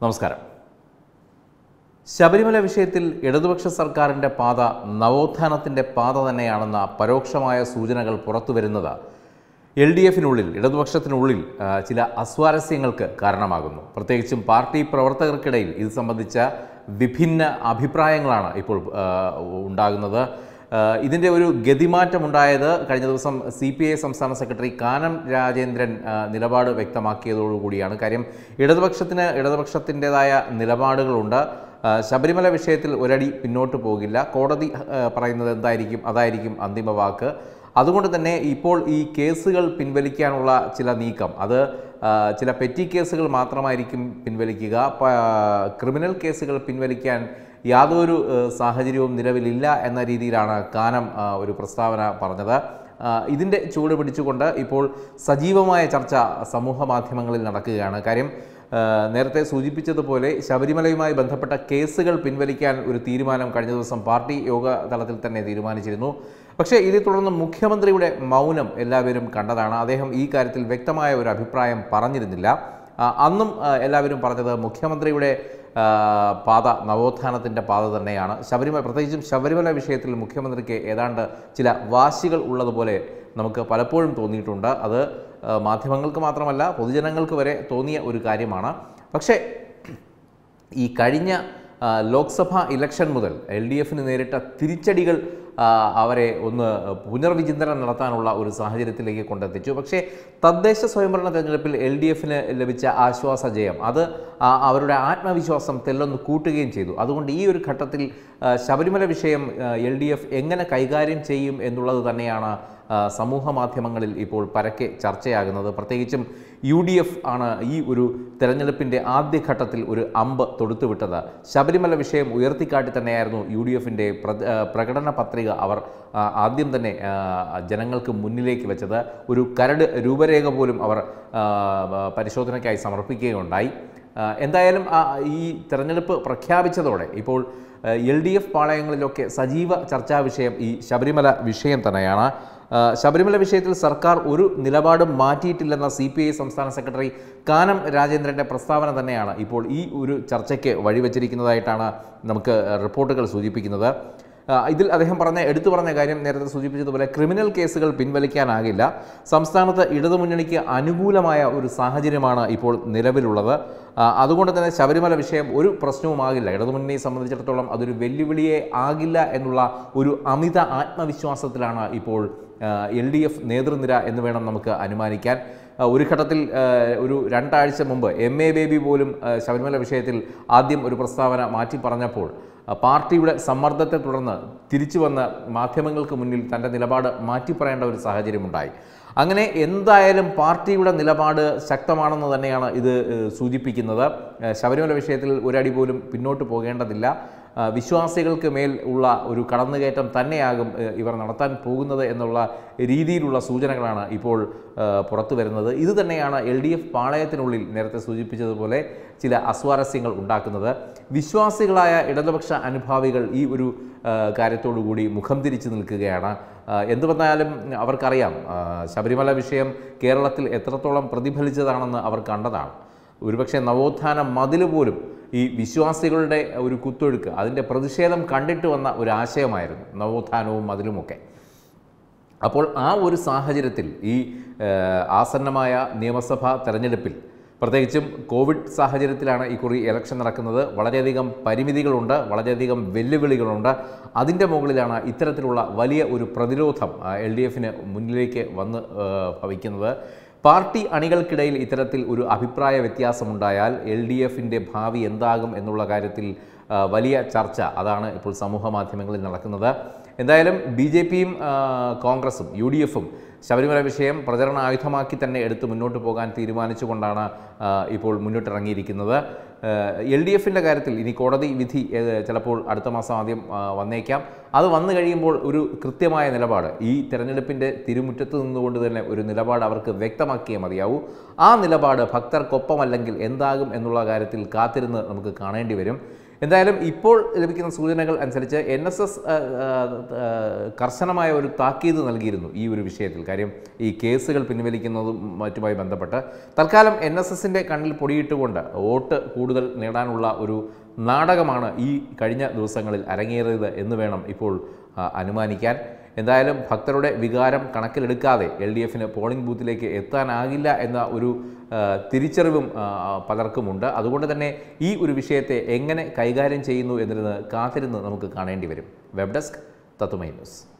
നമസ്കാരം ശബരിമല വിഷയത്തിൽ ഇടതുപക്ഷ സർക്കാരിൻ്റെ പാത നവോത്ഥാനത്തിൻ്റെ പാത തന്നെയാണെന്ന പരോക്ഷമായ സൂചനകൾ പുറത്തു വരുന്നത് എൽ ഡി എഫിനുള്ളിൽ ഇടതുപക്ഷത്തിനുള്ളിൽ ആ, ചില അസ്വാരസ്യങ്ങൾക്ക് കാരണമാകുന്നു പ്രത്യേകിച്ചും പാർട്ടി പ്രവർത്തകർക്കിടയിൽ ഇത് സംബന്ധിച്ച വിഭിന്ന അഭിപ്രായങ്ങളാണ് ഇപ്പോൾ ആ, ഉണ്ടാകുന്നത് ആ, ഇതിൻ്റെ ഒരു ഗതിമാറ്റമുണ്ടായത് കഴിഞ്ഞ ദിവസം സി പി ഐ സംസ്ഥാന സെക്രട്ടറി കാനം രാജേന്ദ്രൻ ആ, നിലപാട് വ്യക്തമാക്കിയതോടുകൂടിയാണ് കാര്യം ഇടതുപക്ഷത്തിന് ഇടതുപക്ഷത്തിൻ്റെതായ നിലപാടുകളുണ്ട് ആ, ശബരിമല വിഷയത്തിൽ ഒരടി പിന്നോട്ട് പോകില്ല കോടതി ആ, പറയുന്നത് എന്തായിരിക്കും അതായിരിക്കും അന്തിമ വാക്ക് അതുകൊണ്ട് തന്നെ ഇപ്പോൾ ഈ കേസുകൾ പിൻവലിക്കാനുള്ള ചില നീക്കം അത് ആ, ചില പെറ്റി കേസുകൾ മാത്രമായിരിക്കും പിൻവലിക്കുക പ- ക്രിമിനൽ കേസുകൾ പിൻവലിക്കാൻ യാതൊരു ആ, സാഹചര്യവും നിലവിലില്ല എന്ന രീതിയിലാണ് കാനം ആ, ഒരു പ്രസ്താവന പറഞ്ഞത് ആ, ഇതിൻ്റെ ചൂട് പിടിച്ചുകൊണ്ട് ഇപ്പോൾ സജീവമായ ചർച്ച സമൂഹ മാധ്യമങ്ങളിൽ നടക്കുകയാണ് കാര്യം ആ, നേരത്തെ സൂചിപ്പിച്ചതുപോലെ ശബരിമലയുമായി ബന്ധപ്പെട്ട കേസുകൾ പിൻവലിക്കാൻ ഒരു തീരുമാനം കഴിഞ്ഞ ദിവസം പാർട്ടി യോഗ തലത്തിൽ തന്നെ തീരുമാനിച്ചിരുന്നു പക്ഷേ ഇതേ തുടർന്ന് മുഖ്യമന്ത്രിയുടെ മൗനം എല്ലാവരും കണ്ടതാണ് അദ്ദേഹം ഈ കാര്യത്തിൽ വ്യക്തമായ ഒരു അഭിപ്രായം പറഞ്ഞിരുന്നില്ല ആ, അന്നും ആ, എല്ലാവരും പറഞ്ഞത് മുഖ്യമന്ത്രിയുടെ ആ, പാത നവോത്ഥാനത്തിൻ്റെ പാത തന്നെയാണ് ശബരിമല പ്രത്യേകിച്ചും ശബരിമല വിഷയത്തിൽ മുഖ്യമന്ത്രിക്ക് ഏതാണ്ട് ചില വാശികൾ ഉള്ളതുപോലെ നമുക്ക് പലപ്പോഴും തോന്നിയിട്ടുണ്ട് അത് ആ, മാധ്യമങ്ങൾക്ക് മാത്രമല്ല പൊതുജനങ്ങൾക്ക് വരെ തോന്നിയ ഒരു കാര്യമാണ് പക്ഷേ ഈ കഴിഞ്ഞ ആ, ലോക്സഭാ ഇലക്ഷൻ മുതൽ എൽ ഡി എഫിന് നേരിട്ട തിരിച്ചടികൾ ആ, അവരെ ഒന്ന് പുനർവിചിന്തനം നടത്താനുള്ള ഒരു സാഹചര്യത്തിലേക്ക് കൊണ്ടെത്തിച്ചു പക്ഷേ തദ്ദേശ സ്വയംഭരണ തെരഞ്ഞെടുപ്പിൽ എൽ ഡി എഫിന് ലഭിച്ച ആശ്വാസ ജയം അത് ആ, അവരുടെ ആത്മവിശ്വാസം തെല്ലൊന്ന് കൂട്ടുകയും ചെയ്തു അതുകൊണ്ട് ഈ ഒരു ഘട്ടത്തിൽ ആ, ശബരിമല വിഷയം എൽ ഡി എഫ് എങ്ങനെ കൈകാര്യം ചെയ്യും എന്നുള്ളത് തന്നെയാണ് ആ, സമൂഹ മാധ്യമങ്ങളിൽ ഇപ്പോൾ പരക്കെ ചർച്ചയാകുന്നത് പ്രത്യേകിച്ചും യു ഡി എഫ് ആണ് ഈ ഒരു തെരഞ്ഞെടുപ്പിൻ്റെ ആദ്യഘട്ടത്തിൽ ഒരു അമ്പ് തൊടുത്തുവിട്ടത് ശബരിമല വിഷയം ഉയർത്തിക്കാട്ടി തന്നെയായിരുന്നു യു ഡി എഫിൻ്റെ പ്രകടന പത്രിക അവർ ആ, ആദ്യം തന്നെ ആ, ജനങ്ങൾക്ക് മുന്നിലേക്ക് വെച്ചത് ഒരു കരട് രൂപരേഖ പോലും അവർ ആ, പരിശോധനയ്ക്കായി സമർപ്പിക്കുകയുണ്ടായി ആ, എന്തായാലും ആ, ഈ തെരഞ്ഞെടുപ്പ് പ്രഖ്യാപിച്ചതോടെ ഇപ്പോൾ എൽ ഡി എഫ് പാളയങ്ങളിലൊക്കെ സജീവ ചർച്ചാ വിഷയം ഈ ശബരിമല വിഷയം തന്നെയാണ് ആ, ശബരിമല വിഷയത്തിൽ സർക്കാർ ഒരു നിലപാടും മാറ്റിയിട്ടില്ലെന്ന സി പി ഐ സംസ്ഥാന സെക്രട്ടറി കാനം രാജേന്ദ്രൻ്റെ പ്രസ്താവന തന്നെയാണ് ഇപ്പോൾ ഈ ഒരു ചർച്ചയ്ക്ക് വഴിവെച്ചിരിക്കുന്നതായിട്ടാണ് നമുക്ക് റിപ്പോർട്ടുകൾ സൂചിപ്പിക്കുന്നത് ആ, ഇതിൽ അദ്ദേഹം പറഞ്ഞ എടുത്തു പറഞ്ഞ കാര്യം നേരത്തെ സൂചിപ്പിച്ചതുപോലെ ക്രിമിനൽ കേസുകൾ പിൻവലിക്കാനാകില്ല സംസ്ഥാനത്ത് ഇടതുമുന്നണിക്ക് അനുകൂലമായ ഒരു സാഹചര്യമാണ് ഇപ്പോൾ നിലവിലുള്ളത് ആ, അതുകൊണ്ട് തന്നെ ശബരിമല വിഷയം ഒരു പ്രശ്നവുമാകില്ല ഇടതുമുന്നണിയെ സംബന്ധിച്ചിടത്തോളം അതൊരു വെല്ലുവിളിയെ ആകില്ല എന്നുള്ള ഒരു അമിത ആത്മവിശ്വാസത്തിലാണ് ഇപ്പോൾ എൽ ഡി എഫ് നേതൃനിര എന്ന് വേണം നമുക്ക് അനുമാനിക്കാൻ ആ, ഒരു ഘട്ടത്തിൽ ആ, ഒരു രണ്ടാഴ്ച മുമ്പ് എം എ ബേബി പോലും ആ, ശബരിമല വിഷയത്തിൽ ആദ്യം ഒരു പ്രസ്താവന മാറ്റി പറഞ്ഞപ്പോൾ ആ, പാർട്ടിയുടെ സമ്മർദ്ദത്തെ തുടർന്ന് തിരിച്ചു വന്ന് മാധ്യമങ്ങൾക്ക് മുന്നിൽ തൻ്റെ നിലപാട് മാറ്റി പറയേണ്ട ഒരു സാഹചര്യമുണ്ടായി അങ്ങനെ എന്തായാലും പാർട്ടിയുടെ നിലപാട് ശക്തമാണെന്ന് തന്നെയാണ് ഇത് ഏഹ്, സൂചിപ്പിക്കുന്നത് ഏഹ്, ശബരിമല വിഷയത്തിൽ ഒരടി പോലും പിന്നോട്ട് പോകേണ്ടതില്ല ആ, വിശ്വാസികൾക്ക് മേൽ ഉള്ള ഒരു കടന്നുകയറ്റം തന്നെയാകും ഏഹ്, ഇവർ നടത്താൻ പോകുന്നത് എന്നുള്ള രീതിയിലുള്ള സൂചനകളാണ് ഇപ്പോൾ ഏഹ്, പുറത്തു വരുന്നത് ഇത് തന്നെയാണ് എൽ ഡി എഫ് പാളയത്തിനുള്ളിൽ നേരത്തെ സൂചിപ്പിച്ചതുപോലെ ചില അസ്വാരസ്യങ്ങൾ ഉണ്ടാക്കുന്നത് വിശ്വാസികളായ ഇടതുപക്ഷ അനുഭാവികൾ ഈ ഒരു ഏഹ്, കാര്യത്തോടുകൂടി മുഖം തിരിച്ചു നിൽക്കുകയാണ് ആ, എന്ത് വന്നാലും അവർക്കറിയാം ആ, ശബരിമല വിഷയം കേരളത്തിൽ എത്രത്തോളം പ്രതിഫലിച്ചതാണെന്ന് അവർ കണ്ടതാണ് ഒരുപക്ഷെ നവോത്ഥാന മതിൽ പോലും ഈ വിശ്വാസികളുടെ ഒരു കുത്തൊഴുക്ക് അതിൻ്റെ പ്രതിഷേധം കണ്ടിട്ട് വന്ന ഒരു ആശയമായിരുന്നു നവോത്ഥാനവും മതിലുമൊക്കെ അപ്പോൾ ആ ഒരു സാഹചര്യത്തിൽ ഈ ഏഹ്, ആസന്നമായ നിയമസഭാ തെരഞ്ഞെടുപ്പിൽ പ്രത്യേകിച്ചും കോവിഡ് സാഹചര്യത്തിലാണ് ഈ കുറി ഇലക്ഷൻ നടക്കുന്നത് വളരെയധികം പരിമിതികളുണ്ട് വളരെയധികം വെല്ലുവിളികളുണ്ട് അതിൻ്റെ മുകളിലാണ് ഇത്തരത്തിലുള്ള വലിയ ഒരു പ്രതിരോധം എൽ ഡി എഫിന് മുന്നിലേക്ക് വന്ന് ഏഹ്, ഭവിക്കുന്നത് പാർട്ടി അണികൾക്കിടയിൽ ഇത്തരത്തിൽ ഒരു അഭിപ്രായ വ്യത്യാസമുണ്ടായാൽ എൽ ഡി എഫിൻ്റെ ഭാവി എന്താകും എന്നുള്ള കാര്യത്തിൽ ആ, വലിയ ചർച്ച അതാണ് ഇപ്പോൾ സമൂഹ മാധ്യമങ്ങളിൽ നടക്കുന്നത് എന്തായാലും ബി ജെ പിയും കോൺഗ്രസും യു ഡി എഫും ശബരിമല വിഷയം പ്രചരണ ആയുധമാക്കി തന്നെ എടുത്ത് മുന്നോട്ട് പോകാൻ തീരുമാനിച്ചുകൊണ്ടാണ് ആ, ഇപ്പോൾ മുന്നിട്ടിറങ്ങിയിരിക്കുന്നത് എൽ ഡി എഫിൻ്റെ കാര്യത്തിൽ ഇനി കോടതി വിധി ഏത് ചിലപ്പോൾ അടുത്ത മാസം ആദ്യം ആ, വന്നേക്കാം അത് വന്നു കഴിയുമ്പോൾ ഒരു കൃത്യമായ നിലപാട് ഈ തെരഞ്ഞെടുപ്പിൻ്റെ തിരുമുറ്റത്ത് നിന്നുകൊണ്ട് തന്നെ ഒരു നിലപാട് അവർക്ക് വ്യക്തമാക്കിയേ മതിയാവൂ ആ നിലപാട് ഭക്തർക്കൊപ്പമല്ലെങ്കിൽ എന്താകും എന്നുള്ള കാര്യത്തിൽ കാത്തിരുന്ന് നമുക്ക് കാണേണ്ടി വരും എന്തായാലും ഇപ്പോൾ ലഭിക്കുന്ന സൂചനകൾ അനുസരിച്ച് എൻ എസ് എസ് കർശനമായ ഒരു താക്കീത് നൽകിയിരുന്നു ഈ ഒരു വിഷയത്തിൽ കാര്യം ഈ കേസുകൾ പിൻവലിക്കുന്നതും മറ്റുമായി ബന്ധപ്പെട്ട് തൽക്കാലം എൻ എസ് എസിൻ്റെ കണ്ണിൽ പൊടിയിട്ടുകൊണ്ട് വോട്ട് കൂടുതൽ നേടാനുള്ള ഒരു നാടകമാണ് ഈ കഴിഞ്ഞ ദിവസങ്ങളിൽ അരങ്ങേറിയത് എന്ന് വേണം ഇപ്പോൾ ആ, അനുമാനിക്കാൻ എന്തായാലും ഭക്തരുടെ വികാരം കണക്കിലെടുക്കാതെ എൽ ഡി എഫിന് പോളിംഗ് ബൂത്തിലേക്ക് എത്താനാകില്ല എന്ന ഒരു ആ, തിരിച്ചറിവും ആ, പലർക്കുമുണ്ട് അതുകൊണ്ട് തന്നെ ഈ ഒരു വിഷയത്തെ എങ്ങനെ കൈകാര്യം ചെയ്യുന്നു എന്നതിന് കാത്തിരുന്ന് നമുക്ക് കാണേണ്ടി വരും വെബ് ഡെസ്ക് തത്തുമൈ ന്യൂസ്